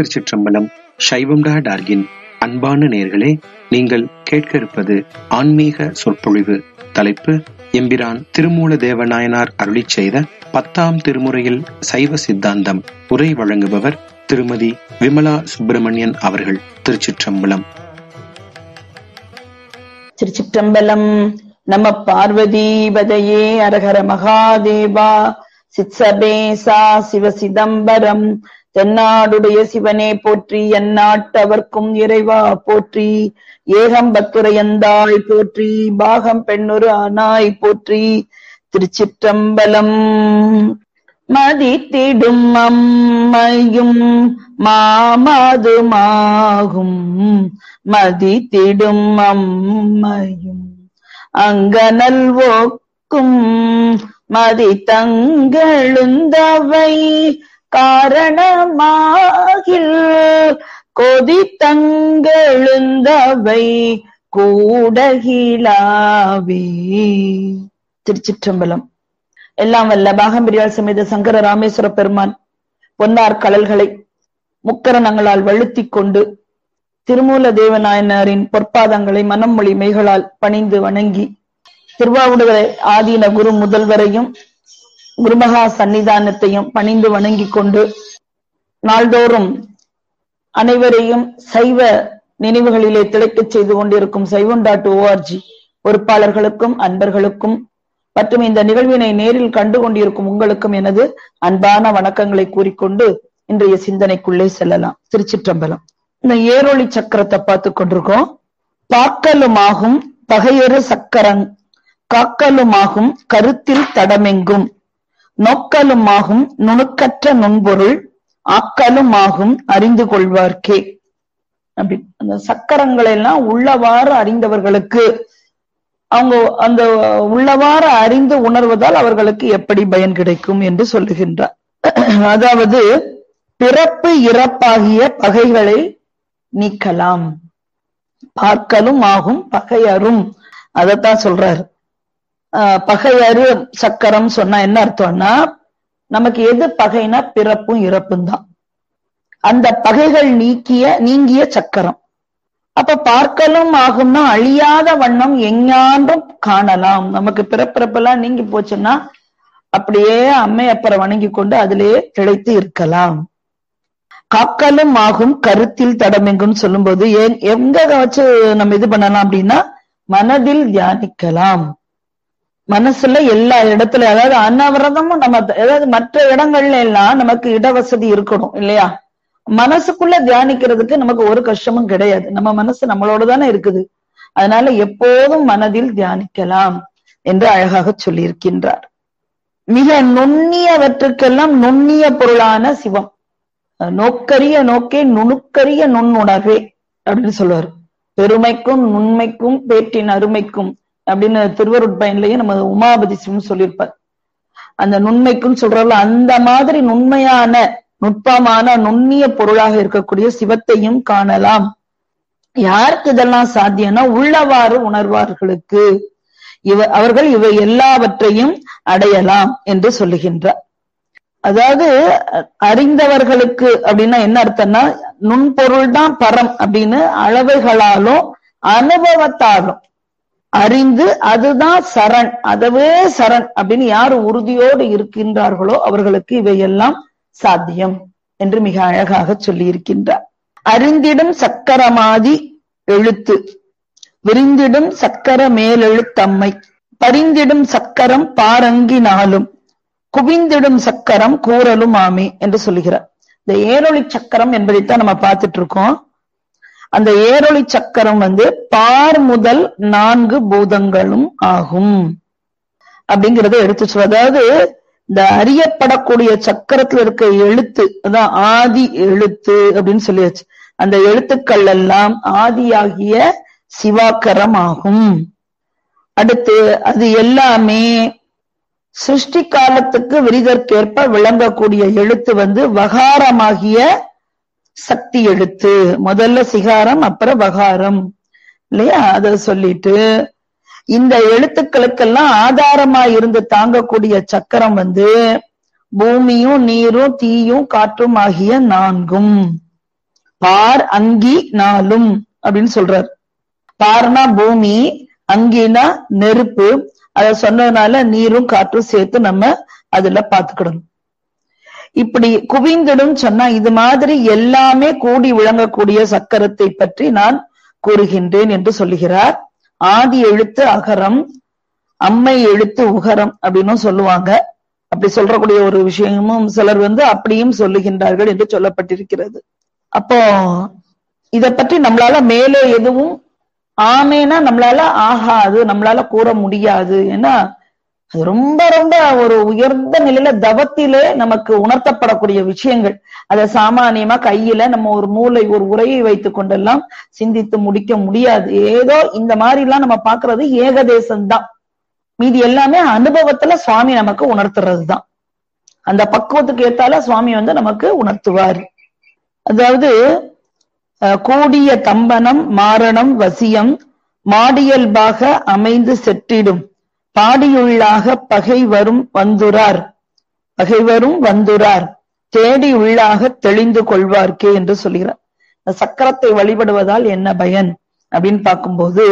திருச்சிற்றம்பலம் சைவம் டா டார்கின் அன்பான நேர்களே நீங்கள் கேட்க இருப்பது ஆன்மீக சொற்பொழிவு தலைப்பு எம்பிரான் திருமூல தேவநாயனார் அருளிச் செய்த பத்தாம் திருமுறையில் சைவ சித்தாந்தம் உரை வழங்குபவர் திருமதி விமலா சுப்பிரமணியன் அவர்கள் திருச்சிற்றம்பலம் திருச்சிற்றம்பலம் நம பார்வதிபதையே அரஹர மகாதேவா சித்சபேசா சிவ சிதம்பரம் தென்னாடுடைய சிவனே போற்றி எந்நாட்டவர்க்கும் இறைவா போற்றி ஏகம்பத்துரையந்தாய் போற்றி பாகம் பெண்ணுரு ஆனாய் போற்றி திருச்சிற்றம்பலம் மதித்திடும் அம்மையும் மாமாதுமாகும் மதித்திடும் அம்மையும் அங்கனல் ஓக்கும் மதித்தங்கெழுந்தவை காரணமாகில் கொதித்தங்கெழுந்தவை கூடகிலாவே திருச்சிற்றம்பலம் எல்லாம் வல்ல பாகம்பிரியால் சமேத சங்கர ராமேஸ்வர பெருமான் பொன்னார் கடல்களை முக்கரணங்களால் வழுத்திக் கொண்டு திருமூல தேவநாயனாரின் பொற்பாதங்களை மனம் மொழி மெய்களால் பணிந்து வணங்கி திருவாவுடுதுறை ஆதீன குரு முதல்வரையும் குருமகா சன்னிதானத்தையும் பணிந்து வணங்கிக் கொண்டு நாள்தோறும் அனைவரையும் சைவ நினைவுகளிலே திளைக்கச் செய்து கொண்டிருக்கும் சைவம் டாட் ஓஆர்ஜி பொறுப்பாளர்களுக்கும் அன்பர்களுக்கும் மற்றும் இந்த நிகழ்வினை நேரில் கண்டு கொண்டிருக்கும் உங்களுக்கும் எனது அன்பான வணக்கங்களை கூறிக்கொண்டு இன்றைய சிந்தனைக்குள்ளே செல்லலாம் திருச்சிற்றம்பலம் இந்த ஏரொளி சக்கரத்தை பார்த்து கொண்டிருக்கோம் பாக்கலுமாகும் பகையறு சக்கரங் காக்கலுமாகும் கருத்தில் தடமெங்கும் நோக்கலுமாகும் நுணுக்கற்ற நுண்பொருள் ஆக்கலுமாகும் அறிந்து கொள்வார்க்கே அப்படி அந்த சக்கரங்களை எல்லாம் உள்ளவாறு அறிந்தவர்களுக்கு அவங்க அந்த உள்ளவாறு அறிந்து உணர்வதால் அவர்களுக்கு எப்படி பயன் கிடைக்கும் என்று சொல்லுகின்றார் அதாவது பிறப்பு இறப்பாகிய பகைகளை நீக்கலாம் பார்க்கலும் ஆகும் பகையரும் அதத்தான் சொல்றாரு பகையறு சக்கரம் சொன்னா என்ன அர்த்தம்னா நமக்கு எது பகைனா பிறப்பும் இறப்பும் தான் அந்த பகைகள் நீக்கிய நீங்கிய சக்கரம் அப்ப பார்க்கலும் ஆகும்னா அழியாத வண்ணம் எஞ்ஞான்றும் காணலாம் நமக்கு பிறப்பிறப்பெல்லாம் நீங்கி போச்சுன்னா அப்படியே அம்மை அப்பரை வணங்கி கொண்டு அதிலே திளைத்து இருக்கலாம் காக்கலும் ஆகும் கருத்தில் தடமெங்கும் சொல்லும்போது ஏன் எங்க வச்சு நம்ம இது பண்ணலாம் அப்படின்னா மனதில் தியானிக்கலாம் மனசுல எல்லா இடத்துல அதாவது அன்னவிரதமும் நம்ம அதாவது மற்ற இடங்கள்ல எல்லாம் நமக்கு இடவசதி இருக்கணும் இல்லையா மனசுக்குள்ள தியானிக்கிறதுக்கு நமக்கு ஒரு கஷ்டமும் கிடையாது நம்ம மனசு நம்மளோட தானே இருக்குது அதனால எப்போதும் மனதில் தியானிக்கலாம் என்று அழகாக சொல்லியிருக்கின்றார் மிக நுண்ணியவற்றுக்கெல்லாம் நுண்ணிய பொருளான சிவம் நோக்கரிய நோக்கே நுணுக்கரிய நுண்ணுணர்வே அப்படின்னு சொல்லுவார் பெருமைக்கும் நுண்மைக்கும் பேற்றின் அருமைக்கும் அப்படின்னு திருவருட்பயன்லயும் நம்ம உமாபதி சிவம் சொல்லியிருப்பார் அந்த நுண்மைக்கும் சொல்றல அந்த மாதிரி நுண்மையான நுட்பமான நுண்ணிய பொருளாக இருக்கக்கூடிய சிவத்தையும் காணலாம் யாருக்கு இதெல்லாம் சாத்தியம்னா உள்ளவாறு உணர்வார்களுக்கு இவ அவர்கள் இவை எல்லாவற்றையும் அடையலாம் என்று சொல்லுகின்றார் அதாவது அறிந்தவர்களுக்கு அப்படின்னா என்ன அர்த்தம்னா நுண்பொருள் தான் பரம் அப்படின்னு அளவுகளாலும் அனுபவத்தாலும் அறிந்து அதுதான் சரண் அதுவே சரண் அப்படின்னு யார் உறுதியோடு இருக்கின்றார்களோ அவர்களுக்கு இவையெல்லாம் சாத்தியம் என்று மிக அழகாக சொல்லி இருக்கின்றார் அறிந்திடும் சக்கரமாதி எழுத்து விரிந்திடும் சக்கர மேலெழுத்தம்மை பரிந்திடும் சக்கரம் பாரங்கினாலும் குவிந்திடும் சக்கரம் கூறலும் ஆமே என்று சொல்லுகிறார் இந்த ஏரொளி சக்கரம் என்பதைத்தான் நம்ம பார்த்துட்டு இருக்கோம் அந்த ஏரொளி சக்கரம் வந்து பார் முதல் நான்கு பூதங்களும் ஆகும் அப்படிங்கறத எடுத்து சொல்ல அதாவது இந்த அறியப்படக்கூடிய சக்கரத்துல இருக்க எழுத்து அதான் ஆதி எழுத்து அப்படின்னு சொல்லியாச்சு அந்த எழுத்துக்கள் எல்லாம் ஆதியாகிய சிவாக்கரம் ஆகும் அடுத்து அது எல்லாமே சிருஷ்டி காலத்துக்கு விரிதற்கேற்ப விளங்கக்கூடிய எழுத்து வந்து வகாரமாகிய சக்தி எழுத்து முதல்ல சிகாரம் அப்புறம் வகாரம் இல்லையா அத சொல்லிட்டு இந்த எழுத்துக்களுக்கெல்லாம் ஆதாரமா இருந்து தாங்கக்கூடிய சக்கரம் வந்து பூமியும் நீரும் தீயும் காற்றும் ஆகிய நான்கும் பார் அங்கி நாளும் அப்படின்னு சொல்றார் பார்னா பூமி அங்கினா நெருப்பு அத சொன்னதுனால நீரும் காற்றும் சேர்த்து நம்ம அதுல பாத்துக்கிடணும் இப்படி குவிந்திடும் சொன்னா இது மாதிரி எல்லாமே கூடி விளங்கக்கூடிய சக்கரத்தை பற்றி நான் கூறுகின்றேன் என்று சொல்லுகிறார் ஆதி எழுத்து அகரம் அம்மை எழுத்து உகரம் அப்படின்னும் சொல்லுவாங்க அப்படி சொல்றக்கூடிய ஒரு விஷயமும் சிலர் வந்து அப்படியும் சொல்லுகின்றார்கள் என்று சொல்லப்பட்டிருக்கிறது அப்போ இத பற்றி நம்மளால மேலே எதுவும் ஆமேனா நம்மளால ஆகாது நம்மளால கூற முடியாது ஏன்னா அது ரொம்ப ரொம்ப ஒரு உயர்ந்த நிலையில தவத்திலே நமக்கு உணர்த்தப்படக்கூடிய விஷயங்கள் அத சாமானியமா கையில நம்ம ஒரு மூளை ஒரு உரையை வைத்துக் கொண்டெல்லாம் சிந்தித்து முடிக்க முடியாது ஏதோ இந்த மாதிரி எல்லாம் நம்ம பாக்குறது ஏகதேசம்தான் மீதி எல்லாமே அனுபவத்துல சுவாமி நமக்கு உணர்த்துறது தான் அந்த பக்குவத்துக்கு ஏத்தால சுவாமி வந்து நமக்கு உணர்த்துவார் அதாவது கூடிய தம்பனம் மாரணம் வசியம் மாடியல்பாக அமைந்து செட்டிடும் பாடியுள்ளாக பகை வரும் வந்துரார் பகை வரும் வந்துரார் தேடி உள்ளாக தெளிந்து கொள்வார்க்கே என்று சொல்கிறார் இந்த சக்கரத்தை வழிபடுவதால் என்ன பயன் அப்படின்னு பார்க்கும்போது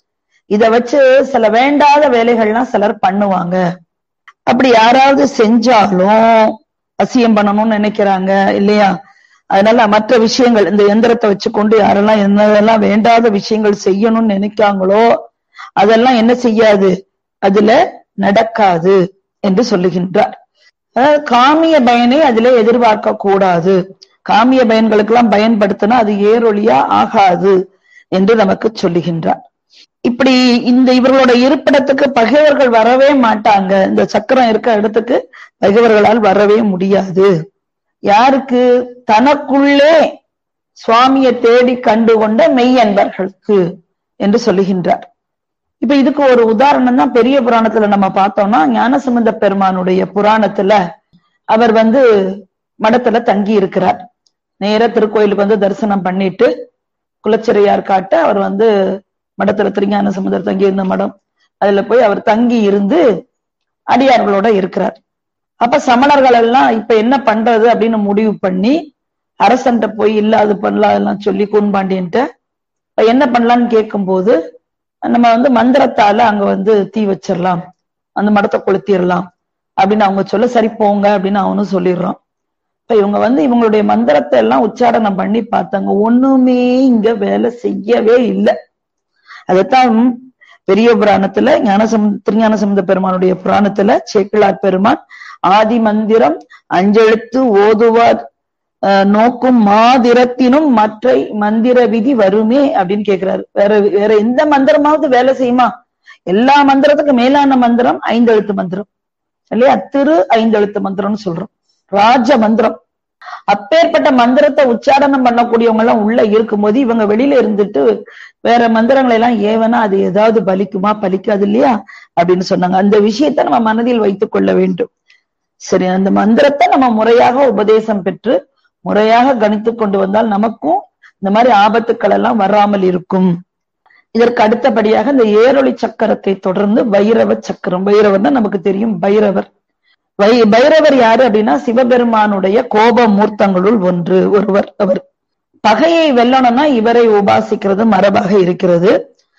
இத வச்சு சில வேண்டாத வேலைகள்லாம் சிலர் பண்ணுவாங்க அப்படி யாராவது செஞ்சாலும் அசியம் பண்ணணும்னு நினைக்கிறாங்க இல்லையா அதனால மற்ற விஷயங்கள் இந்த எந்திரத்தை வச்சுக்கொண்டு யாரெல்லாம் என்னதெல்லாம் வேண்டாத விஷயங்கள் செய்யணும்னு நினைக்காங்களோ அதெல்லாம் என்ன செய்யாது அதுல நடக்காது என்று சொல்லுகின்றார் அதாவது காமிய பயனை அதுல எதிர்பார்க்க கூடாது காமிய பயன்களுக்கு எல்லாம் பயன்படுத்தினா அது ஏரொழியா ஆகாது என்று நமக்கு சொல்லுகின்றார் இப்படி இந்த இவர்களோட இருப்பிடத்துக்கு பகைவர்கள் வரவே மாட்டாங்க இந்த சக்கரம் இருக்க இடத்துக்கு பகைவர்களால் வரவே முடியாது யாருக்கு தனக்குள்ளே சுவாமியை தேடி கண்டு கொண்ட மெய் அன்பர்களுக்கு என்று சொல்லுகின்றார் இப்ப இதுக்கு ஒரு உதாரணம் தான் பெரிய புராணத்துல நம்ம பார்த்தோம்னா ஞானசம்பந்த பெருமானுடைய புராணத்துல அவர் வந்து மடத்துல தங்கி இருக்கிறார் நேர திருக்கோயிலுக்கு வந்து தரிசனம் பண்ணிட்டு குலச்சிறையார் காட்ட அவர் வந்து மடத்துல திருஞான சமுதர் தங்கி இருந்த மடம் அதுல போய் அவர் தங்கி இருந்து அடியார்களோட இருக்கிறார் அப்ப சமணர்கள் எல்லாம் இப்ப என்ன பண்றது அப்படின்னு முடிவு பண்ணி அரசன்ட்ட போய் இல்ல அது பண்ணலாம் அதெல்லாம் சொல்லி கூன்பாண்டியன்ட்ட என்ன பண்ணலாம்னு கேட்கும்போது நம்ம வந்து மந்திரத்தால அங்க வந்து தீ வச்சிடலாம் அந்த மடத்தை கொளுத்திடலாம் அப்படின்னு அவங்க சொல்ல சரி போங்க அப்படின்னு அவனும் சொல்லிடுறான் இப்ப இவங்க வந்து இவங்களுடைய மந்திரத்தை எல்லாம் உச்சாரணம் பண்ணி பார்த்தாங்க ஒண்ணுமே இங்க வேலை செய்யவே இல்லை அதைத்தான் பெரிய புராணத்துல ஞானசம் திருஞான சம்பந்த பெருமானுடைய புராணத்துல சேக்கிழார் பெருமான் ஆதி மந்திரம் அஞ்செழுத்து ஓதுவார் நோக்கும் மாதிரத்தினும் மற்ற மந்திர விதி வருமே அப்படின்னு கேக்குறாரு வேற வேற எந்த மந்திரமாவது வேலை செய்யுமா எல்லா மந்திரத்துக்கும் மேலான மந்திரம் ஐந்தெழுத்து மந்திரம் இல்லையா திரு ஐந்தெழுத்து மந்திரம்னு சொல்றோம் ராஜ மந்திரம் அப்பேற்பட்ட மந்திரத்தை உச்சாரணம் பண்ணக்கூடியவங்க எல்லாம் உள்ள இருக்கும்போது இவங்க வெளியில இருந்துட்டு வேற மந்திரங்களை எல்லாம் ஏவனா அது ஏதாவது பலிக்குமா பலிக்காது இல்லையா அப்படின்னு சொன்னாங்க அந்த விஷயத்த நம்ம மனதில் வைத்துக் கொள்ள வேண்டும் சரி அந்த மந்திரத்தை நம்ம முறையாக உபதேசம் பெற்று முறையாக கணித்து கொண்டு வந்தால் நமக்கும் இந்த மாதிரி ஆபத்துக்கள் எல்லாம் வராமல் இருக்கும் இதற்கு அடுத்தபடியாக இந்த ஏரொளி சக்கரத்தை தொடர்ந்து பைரவ சக்கரம் பைரவர் தான் நமக்கு தெரியும் பைரவர் வை பைரவர் யாரு அப்படின்னா சிவபெருமானுடைய கோப மூர்த்தங்களுள் ஒன்று ஒருவர் அவர் பகையை வெல்லணும்னா இவரை உபாசிக்கிறது மரபாக இருக்கிறது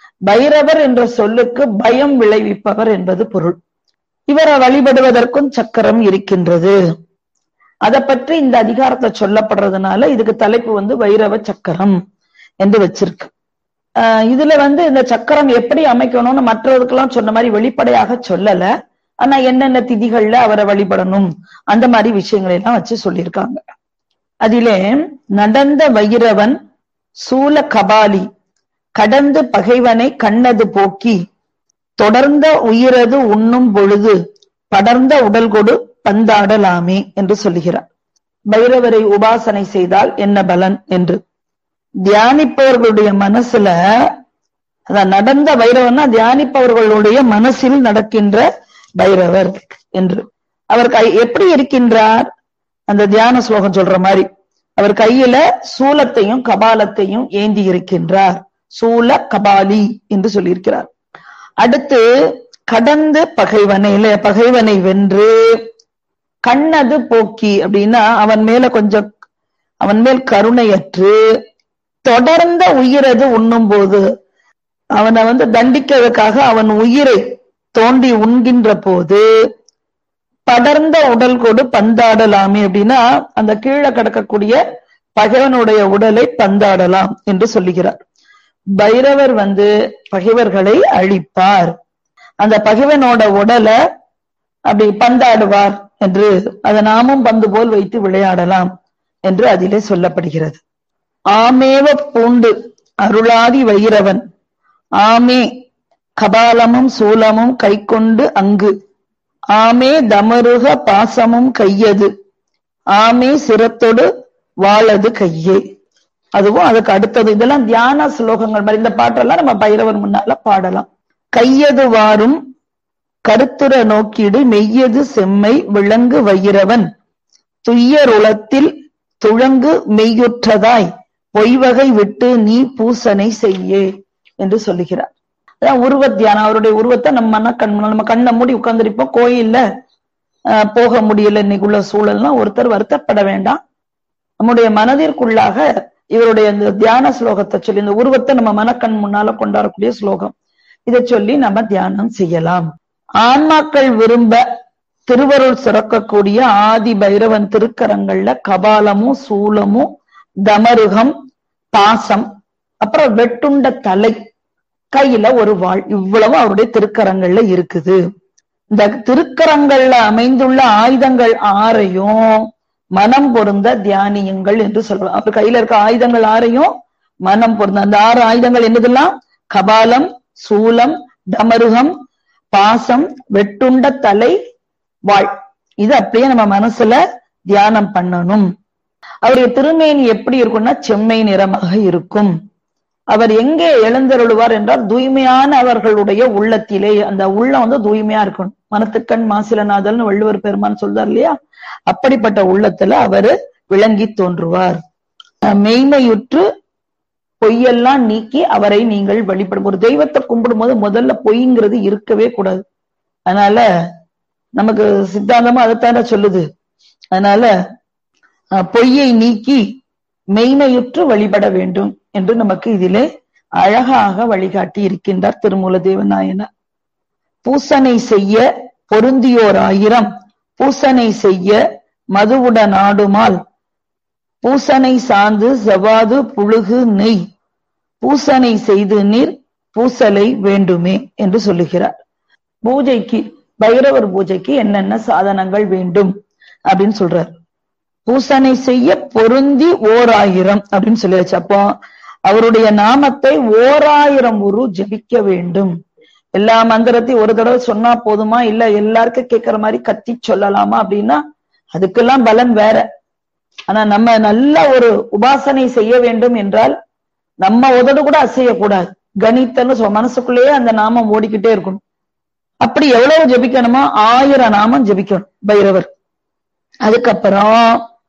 பைரவர் என்ற சொல்லுக்கு பயம் விளைவிப்பவர் என்பது பொருள் இவரை வழிபடுவதற்கும் சக்கரம் இருக்கின்றது அதை பற்றி இந்த அதிகாரத்தை சொல்லப்படுறதுனால இதுக்கு தலைப்பு வந்து வைரவ சக்கரம் என்று வச்சிருக்கு ஆஹ் இதுல வந்து இந்த சக்கரம் எப்படி அமைக்கணும்னு மற்றவருக்கெல்லாம் சொன்ன மாதிரி வெளிப்படையாக சொல்லல ஆனா என்னென்ன திதிகள்ல அவரை வழிபடணும் அந்த மாதிரி விஷயங்களை எல்லாம் வச்சு சொல்லியிருக்காங்க அதிலே நடந்த வைரவன் சூல கபாலி கடந்து பகைவனை கண்ணது போக்கி தொடர்ந்த உயிரது உண்ணும் பொழுது படர்ந்த உடல் கொடு பந்தாடலாமே என்று சொல்லுகிறார் பைரவரை உபாசனை செய்தால் என்ன பலன் என்று தியானிப்பவர்களுடைய மனசுல அதான் நடந்த பைரவன்னா தியானிப்பவர்களுடைய மனசில் நடக்கின்ற பைரவர் என்று அவர் கை எப்படி இருக்கின்றார் அந்த தியான ஸ்லோகம் சொல்ற மாதிரி அவர் கையில சூலத்தையும் கபாலத்தையும் ஏந்தி இருக்கின்றார் சூல கபாலி என்று சொல்லியிருக்கிறார் அடுத்து கடந்து பகைவனை இல்ல பகைவனை வென்று கண்ணது போக்கி அப்படின்னா அவன் மேல கொஞ்சம் அவன் மேல் கருணையற்று தொடர்ந்த உயிரது உண்ணும் போது அவனை வந்து தண்டிக்கிறதுக்காக அவன் உயிரை தோண்டி உண்கின்ற போது படர்ந்த உடல் கொடு பந்தாடலாமே அப்படின்னா அந்த கீழே கிடக்கக்கூடிய பகைவனுடைய உடலை பந்தாடலாம் என்று சொல்லுகிறார் பைரவர் வந்து பகைவர்களை அழிப்பார் அந்த பகைவனோட உடலை அப்படி பந்தாடுவார் என்று அதை நாமும் பந்து போல் வைத்து விளையாடலாம் என்று அதிலே சொல்லப்படுகிறது ஆமேவ பூண்டு அருளாதி வைரவன் ஆமே கபாலமும் சூலமும் கைக்கொண்டு அங்கு ஆமே தமருக பாசமும் கையது ஆமே சிரத்தொடு வாழது கையே அதுவும் அதுக்கு அடுத்தது இதெல்லாம் தியான ஸ்லோகங்கள் மாதிரி இந்த பாட்டெல்லாம் நம்ம பைரவர் முன்னால பாடலாம் கையது வாரும் கருத்துர நோக்கிடு மெய்யது செம்மை விளங்கு வைரவன் துய்யருளத்தில் துழங்கு மெய்யுற்றதாய் பொய்வகை விட்டு நீ பூசனை செய்யே என்று சொல்லுகிறார் அதான் உருவ தியானம் அவருடைய உருவத்தை நம்ம கண் நம்ம கண்ணை மூடி உட்கார்ந்துருப்போம் கோயில்ல போக முடியல இன்னைக்குள்ள சூழல்னா ஒருத்தர் வருத்தப்பட வேண்டாம் நம்முடைய மனதிற்குள்ளாக இவருடைய இந்த தியான ஸ்லோகத்தை சொல்லி இந்த உருவத்தை நம்ம மனக்கண் முன்னால கொண்டாடக்கூடிய ஸ்லோகம் இதை சொல்லி நம்ம தியானம் செய்யலாம் ஆன்மாக்கள் விரும்ப திருவருள் சிறக்கக்கூடிய ஆதி பைரவன் திருக்கரங்கள்ல கபாலமும் சூலமும் தமருகம் பாசம் அப்புறம் வெட்டுண்ட தலை கையில ஒரு வாழ் இவ்வளவு அவருடைய திருக்கரங்கள்ல இருக்குது இந்த திருக்கரங்கள்ல அமைந்துள்ள ஆயுதங்கள் ஆறையும் மனம் பொருந்த தியானியுங்கள் என்று சொல்றோம் அவர் கையில இருக்க ஆயுதங்கள் ஆறையும் மனம் பொருந்த அந்த ஆறு ஆயுதங்கள் என்னதெல்லாம் கபாலம் சூலம் டமருகம் பாசம் வெட்டுண்ட தலை வாழ் இது அப்படியே நம்ம மனசுல தியானம் பண்ணணும் அவருடைய திருமேனி எப்படி இருக்கும்னா செம்மை நிறமாக இருக்கும் அவர் எங்கே எழுந்தருளுவார் என்றால் தூய்மையான அவர்களுடைய உள்ளத்திலே அந்த உள்ளம் வந்து தூய்மையா இருக்கணும் மனத்துக்கண் மாசிலநாதல்னு வள்ளுவர் பெருமான் சொல்றார் இல்லையா அப்படிப்பட்ட உள்ளத்துல அவரு விளங்கி தோன்றுவார் மெய்மையுற்று பொய்யெல்லாம் நீக்கி அவரை நீங்கள் வழிபடும் ஒரு தெய்வத்தை கும்பிடும் போது முதல்ல பொய்ங்கிறது இருக்கவே கூடாது அதனால நமக்கு சித்தாந்தமா அதைத்தான சொல்லுது அதனால பொய்யை நீக்கி மெய்மையுற்று வழிபட வேண்டும் என்று நமக்கு இதிலே அழகாக வழிகாட்டி இருக்கின்றார் திருமூல தேவநாயனார் பூசனை செய்ய பொருந்தியோர் ஆயிரம் பூசனை செய்ய மதுவுட நாடுமால் பூசனை சார்ந்து செவ்வாது புழுகு நெய் பூசனை செய்து நீர் பூசலை வேண்டுமே என்று சொல்லுகிறார் பூஜைக்கு பைரவர் பூஜைக்கு என்னென்ன சாதனங்கள் வேண்டும் அப்படின்னு சொல்றார் பூசனை செய்ய பொருந்தி ஓர் ஆயிரம் அப்படின்னு சொல்லியாச்சு அப்போ அவருடைய நாமத்தை ஓராயிரம் உரு ஜபிக்க வேண்டும் எல்லா மந்திரத்தையும் ஒரு தடவை சொன்னா போதுமா இல்ல எல்லாருக்கும் கேட்கிற மாதிரி கத்தி சொல்லலாமா அப்படின்னா அதுக்கெல்லாம் பலன் வேற ஆனா நம்ம நல்ல ஒரு உபாசனை செய்ய வேண்டும் என்றால் நம்ம உதடு கூட அசையக்கூடாது கணித்தன்னு மனசுக்குள்ளேயே அந்த நாமம் ஓடிக்கிட்டே இருக்கணும் அப்படி எவ்வளவு ஜபிக்கணுமோ ஆயிரம் நாமம் ஜபிக்கணும் பைரவர் அதுக்கப்புறம்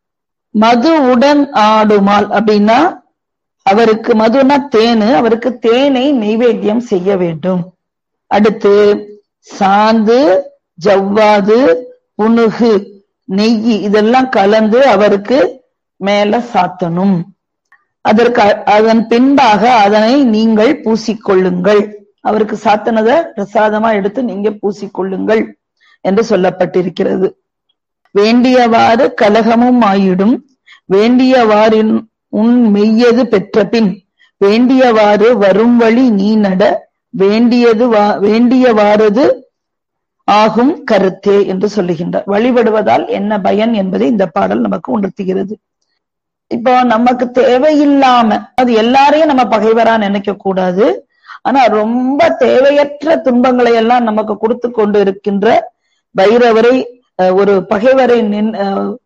மது உடன் ஆடுமால் அப்படின்னா அவருக்கு மதுனா தேனு அவருக்கு தேனை நெய்வேத்தியம் செய்ய வேண்டும் அடுத்து சாந்து ஜவ்வாது புனுகு நெய் இதெல்லாம் கலந்து அவருக்கு மேல சாத்தணும் அதற்கு அதன் பின்பாக அதனை நீங்கள் பூசிக்கொள்ளுங்கள் அவருக்கு சாத்தனதை பிரசாதமா எடுத்து நீங்க பூசிக்கொள்ளுங்கள் என்று சொல்லப்பட்டிருக்கிறது வேண்டியவாறு கலகமும் ஆயிடும் வேண்டியவாறின் உன் மெய்யது பெற்ற பின் வேண்டியவாறு வரும் வழி நீ நட வேண்டியது வேண்டியவாறது ஆகும் கருத்தே என்று சொல்லுகின்றார் வழிபடுவதால் என்ன பயன் என்பதை இந்த பாடல் நமக்கு உணர்த்துகிறது இப்போ நமக்கு தேவையில்லாம அது எல்லாரையும் நம்ம பகைவரா நினைக்க கூடாது ஆனா ரொம்ப தேவையற்ற துன்பங்களை எல்லாம் நமக்கு கொடுத்து கொண்டு இருக்கின்ற பைரவரை ஒரு பகைவரை நின்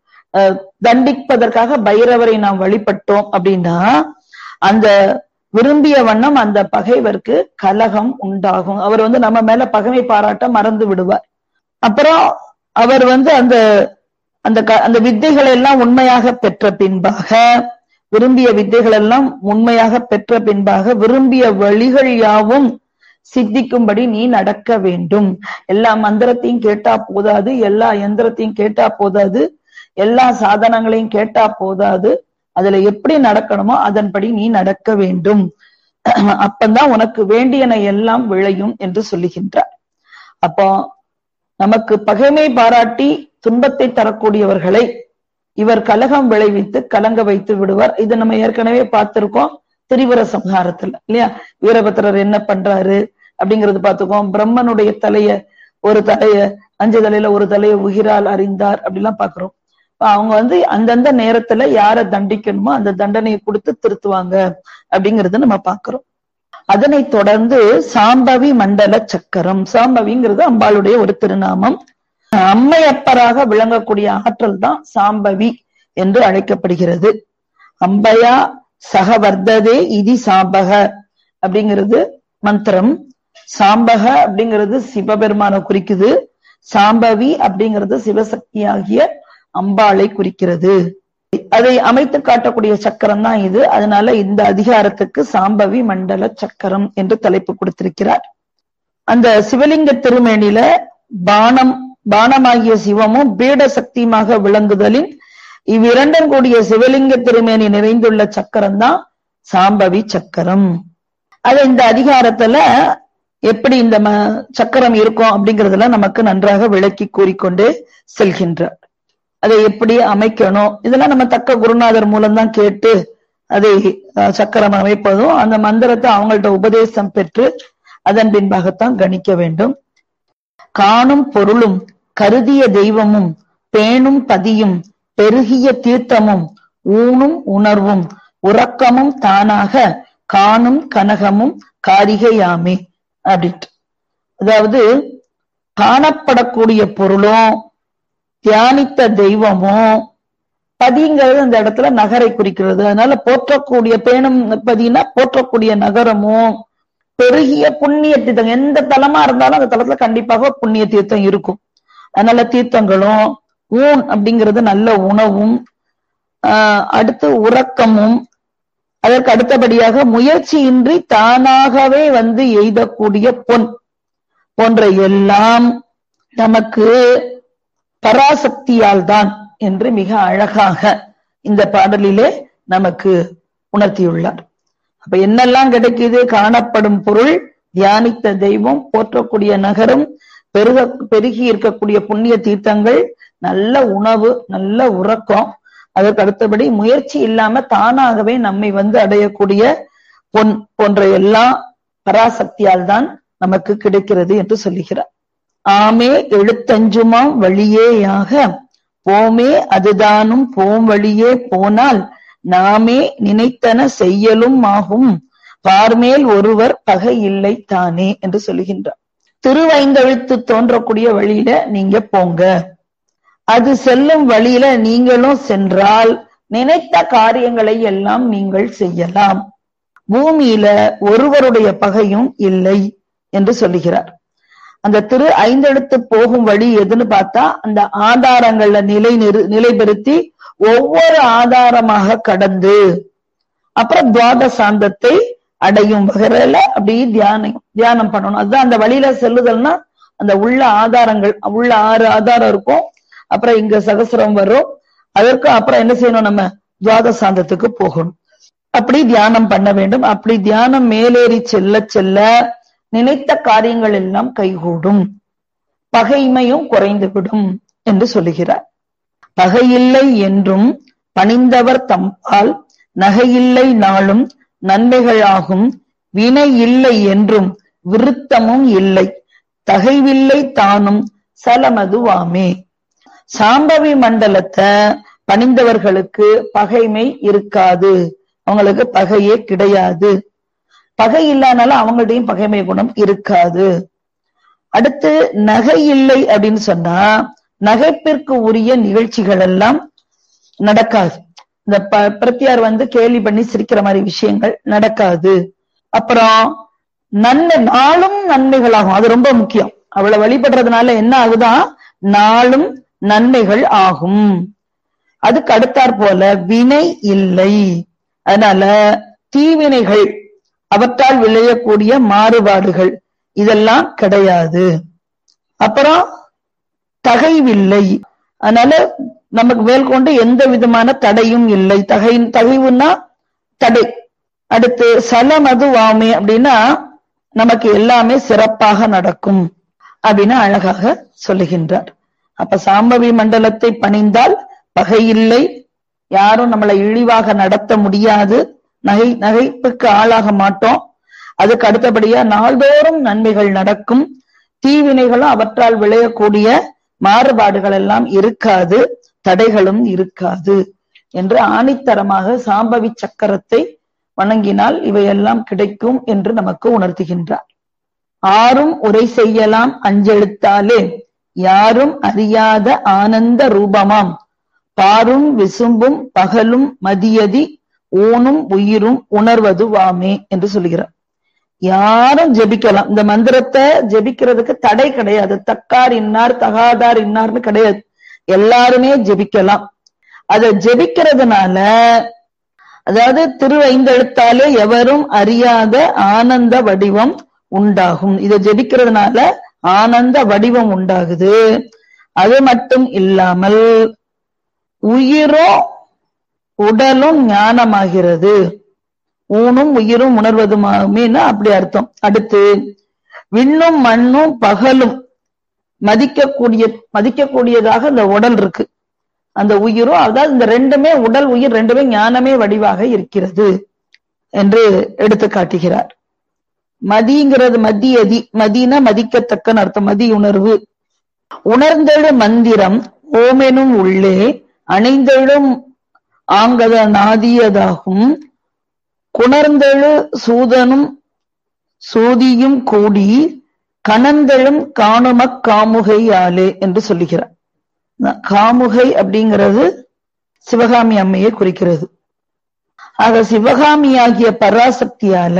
தண்டிப்பதற்காக பைரவரை நாம் வழிபட்டோம் அப்படின்னா அந்த விரும்பிய வண்ணம் அந்த பகைவருக்கு கலகம் உண்டாகும் அவர் வந்து நம்ம மேல பகைமை பாராட்ட மறந்து விடுவார் அப்புறம் அவர் வந்து அந்த அந்த அந்த வித்தைகளை எல்லாம் உண்மையாக பெற்ற பின்பாக விரும்பிய வித்தைகள் எல்லாம் உண்மையாக பெற்ற பின்பாக விரும்பிய வழிகள் யாவும் சித்திக்கும்படி நீ நடக்க வேண்டும் எல்லா மந்திரத்தையும் கேட்டா போதாது எல்லா எந்திரத்தையும் கேட்டா போதாது எல்லா சாதனங்களையும் கேட்டா போதாது அதுல எப்படி நடக்கணுமோ அதன்படி நீ நடக்க வேண்டும் அப்பந்தான் உனக்கு வேண்டியன எல்லாம் விளையும் என்று சொல்லுகின்றார் அப்போ நமக்கு பகைமை பாராட்டி துன்பத்தை தரக்கூடியவர்களை இவர் கலகம் விளைவித்து கலங்க வைத்து விடுவார் இது நம்ம ஏற்கனவே பார்த்திருக்கோம் திரிபுர சம்ஹாரத்துல இல்லையா வீரபத்திரர் என்ன பண்றாரு அப்படிங்கறது பார்த்துக்கோம் பிரம்மனுடைய தலைய ஒரு தலைய அஞ்சு தலையில ஒரு தலைய உகிரால் அறிந்தார் அப்படிலாம் பாக்குறோம் அவங்க வந்து அந்தந்த நேரத்துல யார தண்டிக்கணுமோ அந்த தண்டனையை கொடுத்து திருத்துவாங்க அப்படிங்கறத நம்ம பாக்குறோம் அதனை தொடர்ந்து சாம்பவி மண்டல சக்கரம் சாம்பவிங்கிறது அம்பாளுடைய ஒரு திருநாமம் அம்மையப்பராக விளங்கக்கூடிய ஆற்றல் தான் சாம்பவி என்று அழைக்கப்படுகிறது அம்பயா சகவர்த்ததே இதி சாம்பக அப்படிங்கிறது மந்திரம் சாம்பக அப்படிங்கிறது சிவபெருமான குறிக்குது சாம்பவி அப்படிங்கிறது சிவசக்தியாகிய அம்பாளை குறிக்கிறது அதை அமைத்து காட்டக்கூடிய சக்கரம் தான் இது அதனால இந்த அதிகாரத்துக்கு சாம்பவி மண்டல சக்கரம் என்று தலைப்பு கொடுத்திருக்கிறார் அந்த சிவலிங்க திருமேனில பானம் பானமாகிய சிவமும் பீட சக்தியுமாக விளங்குதலின் இவ்விரண்டும் கூடிய சிவலிங்க திருமேனி நிறைந்துள்ள சக்கரம் தான் சாம்பவி சக்கரம் அது இந்த அதிகாரத்துல எப்படி இந்த சக்கரம் இருக்கும் அப்படிங்கறதுல நமக்கு நன்றாக விளக்கி கூறிக்கொண்டு செல்கின்றார் அதை எப்படி அமைக்கணும் இதெல்லாம் நம்ம தக்க குருநாதர் மூலம் தான் கேட்டு அதை சக்கரம் அமைப்பதும் அந்த மந்திரத்தை அவங்கள்ட்ட உபதேசம் பெற்று அதன் பின்பாகத்தான் கணிக்க வேண்டும் காணும் பொருளும் கருதிய தெய்வமும் பேணும் பதியும் பெருகிய தீர்த்தமும் ஊனும் உணர்வும் உறக்கமும் தானாக காணும் கனகமும் காரிகையாமே அப்படின்ட்டு அதாவது காணப்படக்கூடிய பொருளும் தியானித்த தெய்வமும் பதிங்கிறது அந்த இடத்துல நகரை குறிக்கிறது அதனால போற்றக்கூடிய பேணும் பதினா போற்றக்கூடிய நகரமும் பெருகிய புண்ணிய தீர்த்தம் எந்த தலமா இருந்தாலும் அந்த தலத்துல கண்டிப்பாக புண்ணிய தீர்த்தம் இருக்கும் அதனால தீர்த்தங்களும் ஊன் அப்படிங்கிறது நல்ல உணவும் ஆஹ் அடுத்து உறக்கமும் அதற்கு அடுத்தபடியாக முயற்சியின்றி தானாகவே வந்து எய்தக்கூடிய பொன் போன்ற எல்லாம் நமக்கு பராசக்தியால் தான் என்று மிக அழகாக இந்த பாடலிலே நமக்கு உணர்த்தியுள்ளார் அப்ப என்னெல்லாம் கிடைக்குது காணப்படும் பொருள் தியானித்த தெய்வம் போற்றக்கூடிய நகரம் பெருக பெருகி இருக்கக்கூடிய புண்ணிய தீர்த்தங்கள் நல்ல உணவு நல்ல உறக்கம் அதற்கு அடுத்தபடி முயற்சி இல்லாம தானாகவே நம்மை வந்து அடையக்கூடிய பொன் போன்ற எல்லாம் பராசக்தியால் தான் நமக்கு கிடைக்கிறது என்று சொல்லுகிறார் ஆமே எழுத்தஞ்சுமாம் வழியேயாக போமே அதுதானும் போம் வழியே போனால் நாமே நினைத்தன செய்யலும் ஆகும் பார்மேல் ஒருவர் பகை இல்லை தானே என்று சொல்லுகின்றார் திருவைந்தெழுத்து தோன்றக்கூடிய வழியில நீங்க போங்க அது செல்லும் வழியில நீங்களும் சென்றால் நினைத்த காரியங்களை எல்லாம் நீங்கள் செய்யலாம் பூமியில ஒருவருடைய பகையும் இல்லை என்று சொல்லுகிறார் அந்த திரு ஐந்தெழுத்து போகும் வழி எதுன்னு பார்த்தா அந்த ஆதாரங்கள்ல நிலை நிறு நிலைபெறுத்தி ஒவ்வொரு ஆதாரமாக கடந்து அப்புறம் துவாத சாந்தத்தை அடையும் வகையில அப்படியே தியானம் தியானம் பண்ணணும் அதுதான் அந்த வழியில செல்லுதல்னா அந்த உள்ள ஆதாரங்கள் உள்ள ஆறு ஆதாரம் இருக்கும் அப்புறம் இங்க சகசிரம் வரும் அதற்கு அப்புறம் என்ன செய்யணும் நம்ம துவாத சாந்தத்துக்கு போகணும் அப்படி தியானம் பண்ண வேண்டும் அப்படி தியானம் மேலேறி செல்ல செல்ல நினைத்த காரியங்கள் எல்லாம் கைகூடும் பகைமையும் குறைந்துவிடும் என்று சொல்லுகிறார் பகையில்லை என்றும் பணிந்தவர் தம்பால் நகையில்லை நாளும் நன்மைகளாகும் வினை இல்லை என்றும் விருத்தமும் இல்லை தகைவில்லை தானும் சலமதுவாமே சாம்பவி மண்டலத்தை பணிந்தவர்களுக்கு பகைமை இருக்காது அவங்களுக்கு பகையே கிடையாது பகை இல்லானாலும் அவங்கள்டையும் பகைமை குணம் இருக்காது அடுத்து நகை இல்லை அப்படின்னு சொன்னா நகைப்பிற்கு உரிய நிகழ்ச்சிகள் எல்லாம் நடக்காது இந்த பிரத்தியார் வந்து கேலி பண்ணி சிரிக்கிற மாதிரி விஷயங்கள் நடக்காது அப்புறம் நன்மை நாளும் நன்மைகளாகும் அது ரொம்ப முக்கியம் அவளை வழிபடுறதுனால என்ன ஆகுதான் நாளும் நன்மைகள் ஆகும் அதுக்கு அடுத்தாற் போல வினை இல்லை அதனால தீவினைகள் அவற்றால் விளையக்கூடிய மாறுபாடுகள் இதெல்லாம் கிடையாது அப்புறம் தகைவில்லை அதனால நமக்கு மேற்கொண்டு எந்த விதமான தடையும் இல்லை தகை தகைவுன்னா தடை அடுத்து சலமதுவாமே அப்படின்னா நமக்கு எல்லாமே சிறப்பாக நடக்கும் அப்படின்னு அழகாக சொல்லுகின்றார் அப்ப சாம்பவி மண்டலத்தை பணிந்தால் பகை இல்லை யாரும் நம்மளை இழிவாக நடத்த முடியாது நகை நகைப்புக்கு ஆளாக மாட்டோம் அதுக்கு அடுத்தபடியா நாள்தோறும் நன்மைகள் நடக்கும் தீவினைகளும் அவற்றால் விளையக்கூடிய மாறுபாடுகள் எல்லாம் இருக்காது தடைகளும் இருக்காது என்று ஆணித்தரமாக சாம்பவி சக்கரத்தை வணங்கினால் இவையெல்லாம் கிடைக்கும் என்று நமக்கு உணர்த்துகின்றார் ஆறும் உரை செய்யலாம் அஞ்செழுத்தாலே யாரும் அறியாத ஆனந்த ரூபமாம் பாரும் விசும்பும் பகலும் மதியதி ஊனும் உயிரும் உணர்வது வாமே என்று சொல்லுகிறார் யாரும் ஜெபிக்கலாம் இந்த மந்திரத்தை ஜெபிக்கிறதுக்கு தடை கிடையாது தக்கார் இன்னார் தகாதார் இன்னார்னு கிடையாது எல்லாருமே ஜெபிக்கலாம் அதை ஜெபிக்கிறதுனால அதாவது திரு ஐந்தெழுத்தாலே எவரும் அறியாத ஆனந்த வடிவம் உண்டாகும் இதை ஜெபிக்கிறதுனால ஆனந்த வடிவம் உண்டாகுது அது மட்டும் இல்லாமல் உயிரும் உடலும் ஞானமாகிறது ஊனும் உயிரும் உணர்வதுமாகுமேனா அப்படி அர்த்தம் அடுத்து விண்ணும் மண்ணும் பகலும் மதிக்கக்கூடிய மதிக்கக்கூடியதாக இந்த உடல் இருக்கு அந்த உயிரும் அதாவது இந்த ரெண்டுமே உடல் உயிர் ரெண்டுமே ஞானமே வடிவாக இருக்கிறது என்று எடுத்து காட்டுகிறார் மதிங்கிறது மதியதி மதினா மதிக்கத்தக்கன்னு அர்த்தம் மதி உணர்வு உணர்ந்தெழு மந்திரம் ஓமெனும் உள்ளே அணைந்தெழும் ஆங்கத நாதியதாகும் குணர்ந்தெழு சூதனும் சூதியும் கூடி கணந்தெழும் காணுமக் காமுகையாலே என்று சொல்லுகிறார் காமுகை அப்படிங்கிறது சிவகாமி அம்மையை குறிக்கிறது ஆக சிவகாமியாகிய பராசக்தியால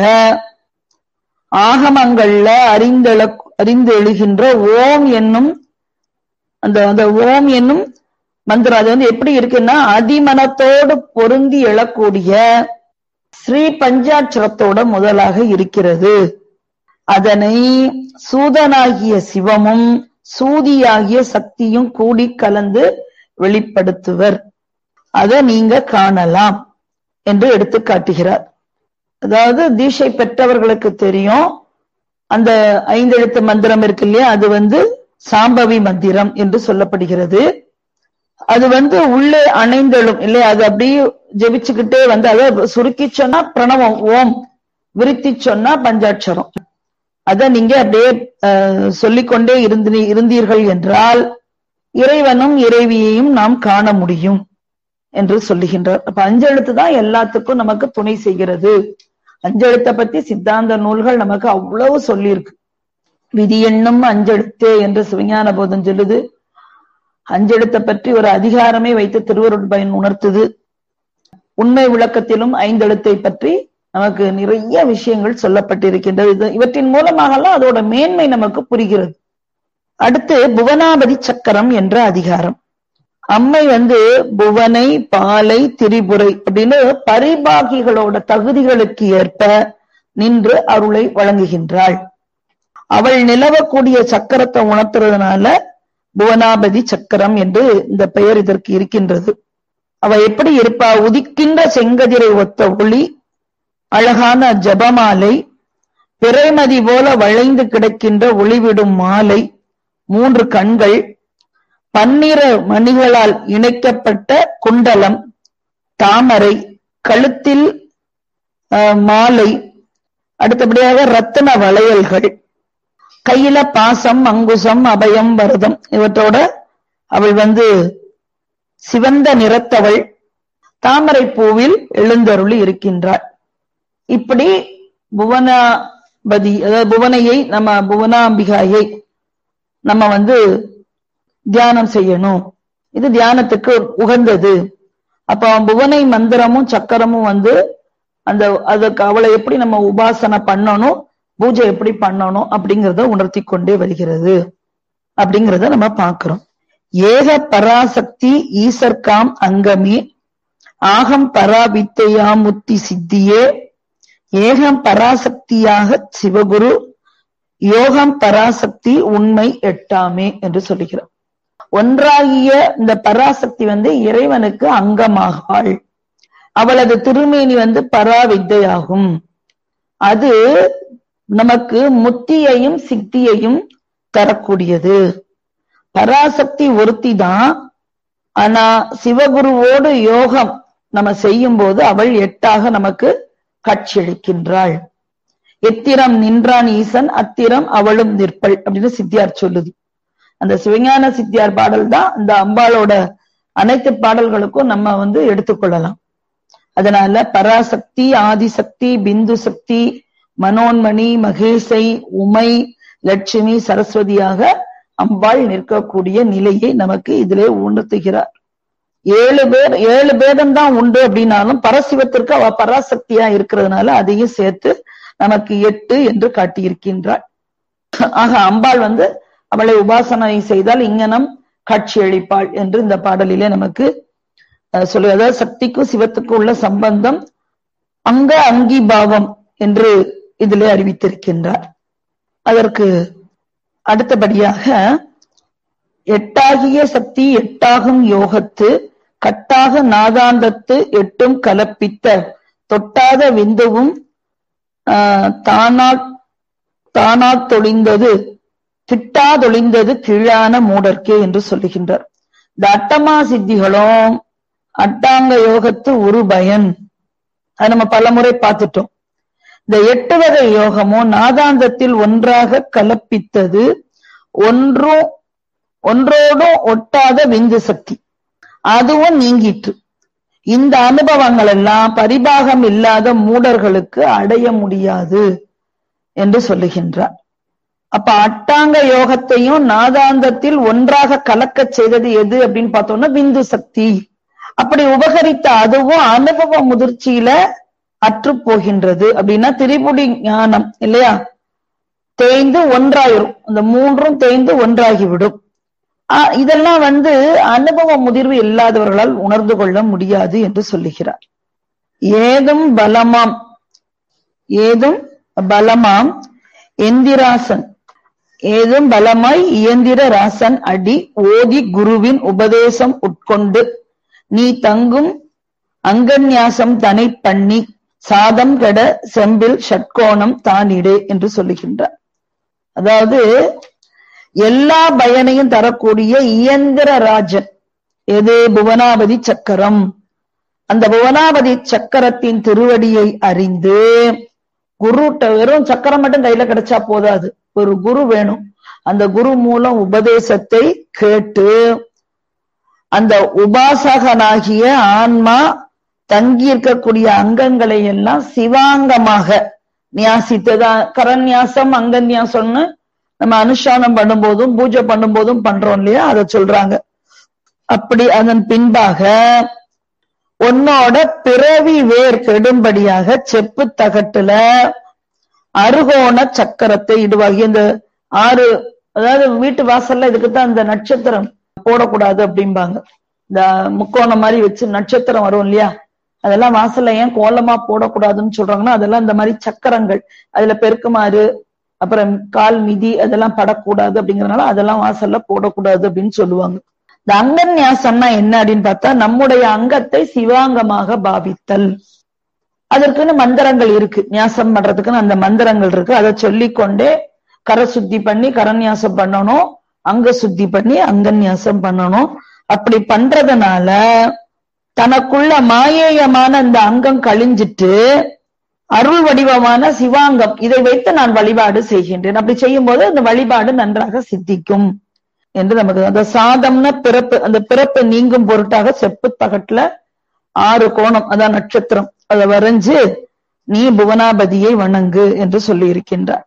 ஆகமங்கள்ல அறிந்தெழ அறிந்து எழுகின்ற ஓம் என்னும் அந்த அந்த ஓம் என்னும் மந்திரம் அது வந்து எப்படி இருக்குன்னா அதிமனத்தோடு பொருந்தி எழக்கூடிய ஸ்ரீ பஞ்சாட்சரத்தோட முதலாக இருக்கிறது அதனை சூதனாகிய சிவமும் சூதியாகிய சக்தியும் கூடி கலந்து வெளிப்படுத்துவர் அதை நீங்க காணலாம் என்று எடுத்து காட்டுகிறார் அதாவது தீட்சை பெற்றவர்களுக்கு தெரியும் அந்த ஐந்தெழுத்து மந்திரம் இருக்கு இல்லையா அது வந்து சாம்பவி மந்திரம் என்று சொல்லப்படுகிறது அது வந்து உள்ளே அணைந்தெழும் இல்லையா அது அப்படியே ஜெபிச்சுக்கிட்டே வந்து அதை சுருக்கி சொன்னா பிரணவம் ஓம் விருத்தி சொன்னா பஞ்சாட்சரம் அத நீங்க அப்படியே சொல்லிக்கொண்டே இருந்து இருந்தீர்கள் என்றால் இறைவனும் இறைவியையும் நாம் காண முடியும் என்று சொல்லுகின்றார் அப்ப அஞ்செழுத்து தான் எல்லாத்துக்கும் நமக்கு துணை செய்கிறது அஞ்செழுத்தை பத்தி சித்தாந்த நூல்கள் நமக்கு அவ்வளவு சொல்லியிருக்கு விதி எண்ணும் அஞ்செழுத்தே என்று சிவஞான போதம் சொல்லுது அஞ்செழுத்தை பற்றி ஒரு அதிகாரமே வைத்து திருவருட்பயன் உணர்த்துது உண்மை விளக்கத்திலும் ஐந்தெழுத்தை பற்றி நமக்கு நிறைய விஷயங்கள் சொல்லப்பட்டிருக்கின்றது இவற்றின் மூலமாகலாம் அதோட மேன்மை நமக்கு புரிகிறது அடுத்து புவனாபதி சக்கரம் என்ற அதிகாரம் அம்மை வந்து புவனை பாலை திரிபுரை அப்படின்னு பரிபாகிகளோட தகுதிகளுக்கு ஏற்ப நின்று அருளை வழங்குகின்றாள் அவள் நிலவக்கூடிய சக்கரத்தை உணர்த்துறதுனால புவனாபதி சக்கரம் என்று இந்த பெயர் இதற்கு இருக்கின்றது அவ எப்படி இருப்பா உதிக்கின்ற செங்கதிரை ஒத்த ஒளி அழகான ஜபமாலை பிறைமதி போல வளைந்து கிடக்கின்ற ஒளிவிடும் மாலை மூன்று கண்கள் பன்னிர மணிகளால் இணைக்கப்பட்ட குண்டலம் தாமரை கழுத்தில் மாலை அடுத்தபடியாக ரத்தன வளையல்கள் கையில பாசம் அங்குசம் அபயம் வரதம் இவற்றோட அவள் வந்து சிவந்த நிறத்தவள் தாமரை பூவில் எழுந்தருளி இருக்கின்றாள் இப்படி புவனாபதி அதாவது புவனையை நம்ம புவனாம்பிகாயை நம்ம வந்து தியானம் செய்யணும் இது தியானத்துக்கு உகந்தது அப்ப புவனை மந்திரமும் சக்கரமும் வந்து அந்த அதுக்கு அவளை எப்படி நம்ம உபாசனை பண்ணணும் பூஜை எப்படி பண்ணணும் அப்படிங்கறத உணர்த்தி கொண்டே வருகிறது அப்படிங்கறத நம்ம பார்க்கிறோம் ஏக பராசக்தி ஈசர்காம் அங்கமே ஆகம் பராவித்தையா முத்தி சித்தியே ஏகம் பராசக்தியாக சிவகுரு யோகம் பராசக்தி உண்மை எட்டாமே என்று சொல்லுகிறார் ஒன்றாகிய இந்த பராசக்தி வந்து இறைவனுக்கு அங்கமாகாள் அவளது திருமேனி வந்து பராவித்தையாகும் அது நமக்கு முத்தியையும் சித்தியையும் தரக்கூடியது பராசக்தி ஒருத்தி தான் ஆனா சிவகுருவோடு யோகம் நம்ம செய்யும் போது அவள் எட்டாக நமக்கு காட்சியளிக்கின்றாள் எத்திரம் நின்றான் ஈசன் அத்திரம் அவளும் நிற்பள் அப்படின்னு சித்தியார் சொல்லுது அந்த சிவஞான சித்தியார் பாடல் தான் இந்த அம்பாளோட அனைத்து பாடல்களுக்கும் நம்ம வந்து எடுத்துக்கொள்ளலாம் அதனால பராசக்தி ஆதிசக்தி பிந்து சக்தி மனோன்மணி மகேசை உமை லட்சுமி சரஸ்வதியாக அம்பாள் நிற்கக்கூடிய நிலையை நமக்கு இதிலே உணர்த்துகிறார் ஏழு பேர் ஏழு பேதம் தான் உண்டு அப்படின்னாலும் பரசிவத்திற்கு அவ பராசக்தியா இருக்கிறதுனால அதையும் சேர்த்து நமக்கு எட்டு என்று காட்டியிருக்கின்றாள் ஆக அம்பாள் வந்து அவளை உபாசனை செய்தால் இங்கனம் காட்சியளிப்பாள் என்று இந்த பாடலிலே நமக்கு சொல்லு அதாவது சக்திக்கும் சிவத்துக்கும் உள்ள சம்பந்தம் அங்க அங்கீபாவம் என்று இதிலே அறிவித்திருக்கின்றார் அதற்கு அடுத்தபடியாக எட்டாகிய சக்தி எட்டாகும் யோகத்து கட்டாக நாதாந்தத்து எட்டும் கலப்பித்த தொட்டாத விந்துவும் தானா தானா தொழிந்தது கிட்டாதொழிந்தது கீழான மூடர்க்கே என்று சொல்லுகின்றார் இந்த அட்டமா சித்திகளும் அட்டாங்க யோகத்து ஒரு பயன் அது நம்ம பலமுறை பார்த்துட்டோம் இந்த எட்டு வகை யோகமும் நாதாந்தத்தில் ஒன்றாக கலப்பித்தது ஒன்றும் ஒன்றோடும் ஒட்டாத விந்து சக்தி அதுவும் நீங்கிற்று இந்த அனுபவங்கள் எல்லாம் பரிபாகம் இல்லாத மூடர்களுக்கு அடைய முடியாது என்று சொல்லுகின்றார் அப்ப அட்டாங்க யோகத்தையும் நாதாந்தத்தில் ஒன்றாக கலக்க செய்தது எது அப்படின்னு பார்த்தோம்னா விந்து சக்தி அப்படி உபகரித்த அதுவும் அனுபவ முதிர்ச்சியில அற்று போகின்றது அப்படின்னா திரிபுடி ஞானம் இல்லையா தேய்ந்து ஒன்றாயிரும் இந்த மூன்றும் தேய்ந்து ஒன்றாகிவிடும் இதெல்லாம் வந்து அனுபவ முதிர்வு இல்லாதவர்களால் உணர்ந்து கொள்ள முடியாது என்று சொல்லுகிறார் ஏதும் பலமாம் ஏதும் பலமாம் எந்திராசன் ஏதும் பலமாய் இயந்திர ராசன் அடி ஓதி குருவின் உபதேசம் உட்கொண்டு நீ தங்கும் அங்கன்யாசம் தனை பண்ணி சாதம் கெட செம்பில் ஷட்கோணம் தானிடே என்று சொல்லுகின்றார் அதாவது எல்லா பயனையும் தரக்கூடிய இயந்திர ராஜன் எது புவனாபதி சக்கரம் அந்த புவனாபதி சக்கரத்தின் திருவடியை அறிந்து குருட்ட வெறும் சக்கரம் மட்டும் கையில கிடைச்சா போதாது ஒரு குரு வேணும் அந்த குரு மூலம் உபதேசத்தை கேட்டு அந்த உபாசகனாகிய ஆன்மா தங்கி இருக்கக்கூடிய அங்கங்களை எல்லாம் சிவாங்கமாக நியாசித்ததான் கரநியாசம் அங்கநியாசம்னு நம்ம அனுஷ்டானம் பண்ணும்போதும் பூஜை பண்ணும்போதும் பண்றோம் இல்லையா அதை சொல்றாங்க அப்படி அதன் பின்பாக உன்னோட பிறவி வேர் கெடும்படியாக செப்பு தகட்டுல அருகோண சக்கரத்தை இடுவாங்க இந்த ஆறு அதாவது வீட்டு வாசல்ல இதுக்குத்தான் இந்த நட்சத்திரம் போடக்கூடாது அப்படிம்பாங்க இந்த முக்கோணம் மாதிரி வச்சு நட்சத்திரம் வரும் இல்லையா அதெல்லாம் வாசல்ல ஏன் கோலமா போடக்கூடாதுன்னு சொல்றாங்கன்னா அதெல்லாம் இந்த மாதிரி சக்கரங்கள் அதுல பெருக்குமாறு அப்புறம் கால் மிதி அதெல்லாம் படக்கூடாது அப்படிங்கறதுனால அதெல்லாம் வாசல்ல போடக்கூடாது அப்படின்னு சொல்லுவாங்க இந்த அங்கன்யாசம்னா என்ன அப்படின்னு பார்த்தா நம்முடைய அங்கத்தை சிவாங்கமாக பாவித்தல் அதற்குன்னு மந்திரங்கள் இருக்கு நியாசம் பண்றதுக்குன்னு அந்த மந்திரங்கள் இருக்கு அதை சொல்லிக்கொண்டே கரை சுத்தி பண்ணி கரநியாசம் பண்ணணும் அங்க சுத்தி பண்ணி அங்கன்யாசம் பண்ணணும் அப்படி பண்றதுனால தனக்குள்ள மாயேயமான அந்த அங்கம் கழிஞ்சிட்டு அருள் வடிவமான சிவாங்கம் இதை வைத்து நான் வழிபாடு செய்கின்றேன் அப்படி செய்யும் போது அந்த வழிபாடு நன்றாக சித்திக்கும் என்று நமக்கு அந்த சாதம்னா பிறப்பு அந்த பிறப்பு நீங்கும் பொருட்டாக செப்பு தகட்டுல ஆறு கோணம் அதான் நட்சத்திரம் அதை வரைஞ்சு நீ புவனாபதியை வணங்கு என்று சொல்லி இருக்கின்றார்